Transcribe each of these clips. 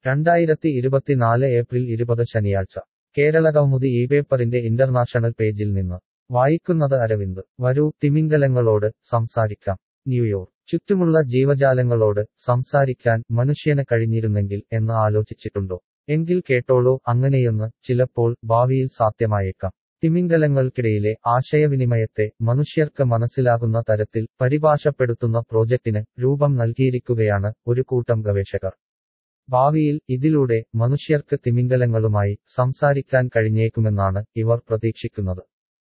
രണ്ടായിരത്തി ഇരുപത്തിനാല് ഏപ്രിൽ ഇരുപത് ശനിയാഴ്ച കേരള കൗമുദി ഈ പേപ്പറിന്റെ ഇന്റർനാഷണൽ പേജിൽ നിന്ന് വായിക്കുന്നത് അരവിന്ദ് വരൂ തിമിംഗലങ്ങളോട് സംസാരിക്കാം ന്യൂയോർക്ക് ചുറ്റുമുള്ള ജീവജാലങ്ങളോട് സംസാരിക്കാൻ മനുഷ്യന് കഴിഞ്ഞിരുന്നെങ്കിൽ എന്ന് ആലോചിച്ചിട്ടുണ്ടോ എങ്കിൽ കേട്ടോളൂ അങ്ങനെയൊന്ന് ചിലപ്പോൾ ഭാവിയിൽ സാധ്യമായേക്കാം തിമിംഗലങ്ങൾക്കിടയിലെ ആശയവിനിമയത്തെ മനുഷ്യർക്ക് മനസ്സിലാകുന്ന തരത്തിൽ പരിഭാഷപ്പെടുത്തുന്ന പ്രോജക്റ്റിന് രൂപം നൽകിയിരിക്കുകയാണ് ഒരു കൂട്ടം ഗവേഷകർ ഭാവിയിൽ ഇതിലൂടെ മനുഷ്യർക്ക് തിമിംഗലങ്ങളുമായി സംസാരിക്കാൻ കഴിഞ്ഞേക്കുമെന്നാണ് ഇവർ പ്രതീക്ഷിക്കുന്നത്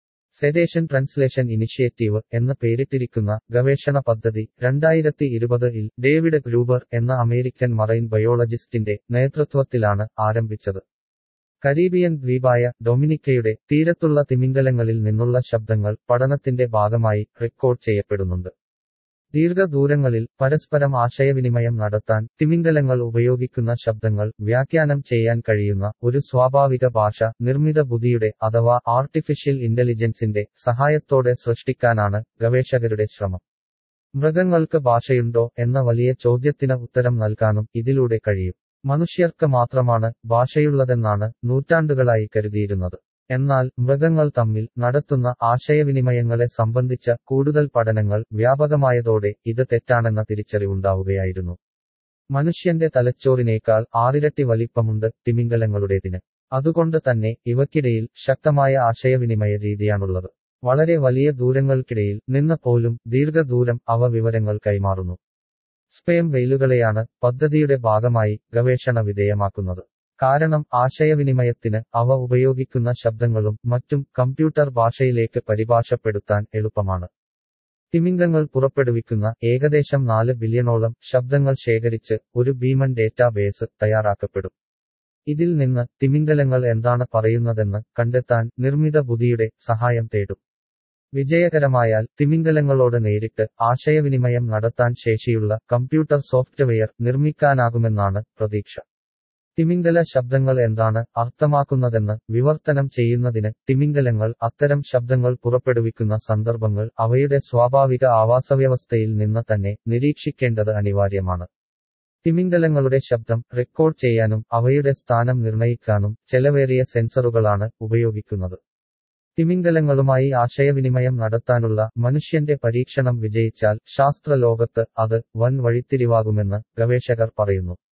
സെഡേഷൻ ട്രാൻസ്ലേഷൻ ഇനിഷ്യേറ്റീവ് എന്ന് പേരിട്ടിരിക്കുന്ന ഗവേഷണ പദ്ധതി രണ്ടായിരത്തി ഇരുപതിൽ ഡേവിഡ് ഗ്രൂബർ എന്ന അമേരിക്കൻ മറൈൻ ബയോളജിസ്റ്റിന്റെ നേതൃത്വത്തിലാണ് ആരംഭിച്ചത് കരീബിയൻ ദ്വീപായ ഡൊമിനിക്കയുടെ തീരത്തുള്ള തിമിംഗലങ്ങളിൽ നിന്നുള്ള ശബ്ദങ്ങൾ പഠനത്തിന്റെ ഭാഗമായി റെക്കോർഡ് ചെയ്യപ്പെടുന്നുണ്ട് ദീർഘദൂരങ്ങളിൽ പരസ്പരം ആശയവിനിമയം നടത്താൻ തിമിംഗലങ്ങൾ ഉപയോഗിക്കുന്ന ശബ്ദങ്ങൾ വ്യാഖ്യാനം ചെയ്യാൻ കഴിയുന്ന ഒരു സ്വാഭാവിക ഭാഷ നിർമ്മിത ബുദ്ധിയുടെ അഥവാ ആർട്ടിഫിഷ്യൽ ഇന്റലിജൻസിന്റെ സഹായത്തോടെ സൃഷ്ടിക്കാനാണ് ഗവേഷകരുടെ ശ്രമം മൃഗങ്ങൾക്ക് ഭാഷയുണ്ടോ എന്ന വലിയ ചോദ്യത്തിന് ഉത്തരം നൽകാനും ഇതിലൂടെ കഴിയും മനുഷ്യർക്ക് മാത്രമാണ് ഭാഷയുള്ളതെന്നാണ് നൂറ്റാണ്ടുകളായി കരുതിയിരുന്നത് എന്നാൽ മൃഗങ്ങൾ തമ്മിൽ നടത്തുന്ന ആശയവിനിമയങ്ങളെ സംബന്ധിച്ച കൂടുതൽ പഠനങ്ങൾ വ്യാപകമായതോടെ ഇത് തെറ്റാണെന്ന തിരിച്ചറിവുണ്ടാവുകയായിരുന്നു മനുഷ്യന്റെ തലച്ചോറിനേക്കാൾ ആറിരട്ടി വലിപ്പമുണ്ട് തിമിംഗലങ്ങളുടേതിന് അതുകൊണ്ട് തന്നെ ഇവക്കിടയിൽ ശക്തമായ ആശയവിനിമയ രീതിയാണുള്ളത് വളരെ വലിയ ദൂരങ്ങൾക്കിടയിൽ നിന്ന് പോലും ദീർഘദൂരം അവ വിവരങ്ങൾ കൈമാറുന്നു സ്പേം വെയിലുകളെയാണ് പദ്ധതിയുടെ ഭാഗമായി ഗവേഷണ വിധേയമാക്കുന്നത് കാരണം ആശയവിനിമയത്തിന് അവ ഉപയോഗിക്കുന്ന ശബ്ദങ്ങളും മറ്റും കമ്പ്യൂട്ടർ ഭാഷയിലേക്ക് പരിഭാഷപ്പെടുത്താൻ എളുപ്പമാണ് തിമിംഗങ്ങൾ പുറപ്പെടുവിക്കുന്ന ഏകദേശം നാല് ബില്യണോളം ശബ്ദങ്ങൾ ശേഖരിച്ച് ഒരു ഭീമൻ ഡേറ്റാബേസ് തയ്യാറാക്കപ്പെടും ഇതിൽ നിന്ന് തിമിംഗലങ്ങൾ എന്താണ് പറയുന്നതെന്ന് കണ്ടെത്താൻ നിർമ്മിത ബുദ്ധിയുടെ സഹായം തേടും വിജയകരമായാൽ തിമിംഗലങ്ങളോട് നേരിട്ട് ആശയവിനിമയം നടത്താൻ ശേഷിയുള്ള കമ്പ്യൂട്ടർ സോഫ്റ്റ്വെയർ നിർമ്മിക്കാനാകുമെന്നാണ് പ്രതീക്ഷ തിമിംഗല ശബ്ദങ്ങൾ എന്താണ് അർത്ഥമാക്കുന്നതെന്ന് വിവർത്തനം ചെയ്യുന്നതിന് തിമിംഗലങ്ങൾ അത്തരം ശബ്ദങ്ങൾ പുറപ്പെടുവിക്കുന്ന സന്ദർഭങ്ങൾ അവയുടെ സ്വാഭാവിക ആവാസവ്യവസ്ഥയിൽ നിന്ന് തന്നെ നിരീക്ഷിക്കേണ്ടത് അനിവാര്യമാണ് തിമിംഗലങ്ങളുടെ ശബ്ദം റെക്കോർഡ് ചെയ്യാനും അവയുടെ സ്ഥാനം നിർണയിക്കാനും ചെലവേറിയ സെൻസറുകളാണ് ഉപയോഗിക്കുന്നത് തിമിംഗലങ്ങളുമായി ആശയവിനിമയം നടത്താനുള്ള മനുഷ്യന്റെ പരീക്ഷണം വിജയിച്ചാൽ ശാസ്ത്രലോകത്ത് അത് വൻ വഴിത്തിരിവാകുമെന്ന് ഗവേഷകർ പറയുന്നു